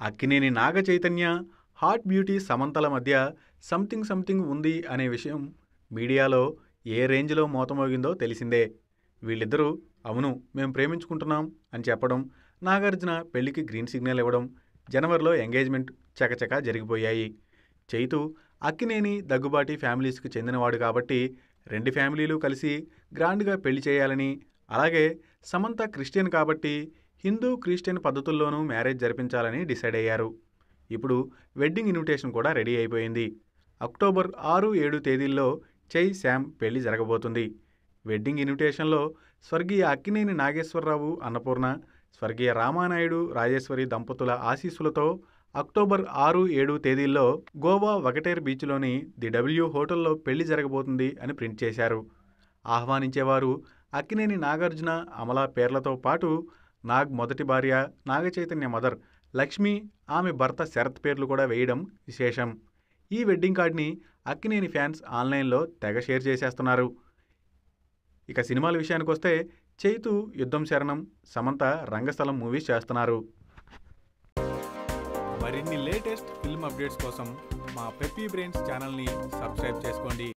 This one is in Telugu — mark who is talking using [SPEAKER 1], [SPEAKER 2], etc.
[SPEAKER 1] అక్కినేని నాగ చైతన్య హాట్ బ్యూటీ సమంతల మధ్య సంథింగ్ సంథింగ్ ఉంది అనే విషయం మీడియాలో ఏ రేంజ్లో మోతమోగిందో తెలిసిందే వీళ్ళిద్దరూ అవును మేము ప్రేమించుకుంటున్నాం అని చెప్పడం నాగార్జున పెళ్లికి గ్రీన్ సిగ్నల్ ఇవ్వడం జనవరిలో ఎంగేజ్మెంట్ చకచకా జరిగిపోయాయి చైతు అక్కినేని దగ్గుబాటి ఫ్యామిలీస్కి చెందినవాడు కాబట్టి రెండు ఫ్యామిలీలు కలిసి గ్రాండ్గా పెళ్లి చేయాలని అలాగే సమంత క్రిస్టియన్ కాబట్టి హిందూ క్రిస్టియన్ పద్ధతుల్లోనూ మ్యారేజ్ జరిపించాలని డిసైడ్ అయ్యారు ఇప్పుడు వెడ్డింగ్ ఇన్విటేషన్ కూడా రెడీ అయిపోయింది అక్టోబర్ ఆరు ఏడు తేదీల్లో చై శామ్ పెళ్లి జరగబోతుంది వెడ్డింగ్ ఇన్విటేషన్లో స్వర్గీయ అక్కినేని నాగేశ్వరరావు అన్నపూర్ణ స్వర్గీయ రామానాయుడు రాజేశ్వరి దంపతుల ఆశీస్సులతో అక్టోబర్ ఆరు ఏడు తేదీల్లో గోవా వకటేర్ బీచ్లోని ది డబ్ల్యూ హోటల్లో పెళ్లి జరగబోతుంది అని ప్రింట్ చేశారు ఆహ్వానించేవారు అక్కినేని నాగార్జున అమల పేర్లతో పాటు నాగ్ మొదటి భార్య నాగచైతన్య మదర్ లక్ష్మి ఆమె భర్త శరత్ పేర్లు కూడా వేయడం విశేషం ఈ వెడ్డింగ్ కార్డ్ని అక్కినేని ఫ్యాన్స్ ఆన్లైన్లో తెగ షేర్ చేసేస్తున్నారు ఇక సినిమాల విషయానికి వస్తే చైతు యుద్ధం శరణం సమంత రంగస్థలం మూవీస్ చేస్తున్నారు మరిన్ని లేటెస్ట్ ఫిల్మ్ అప్డేట్స్ కోసం మా పెప్పీ బ్రెయిన్స్ ఛానల్ని సబ్స్క్రైబ్ చేసుకోండి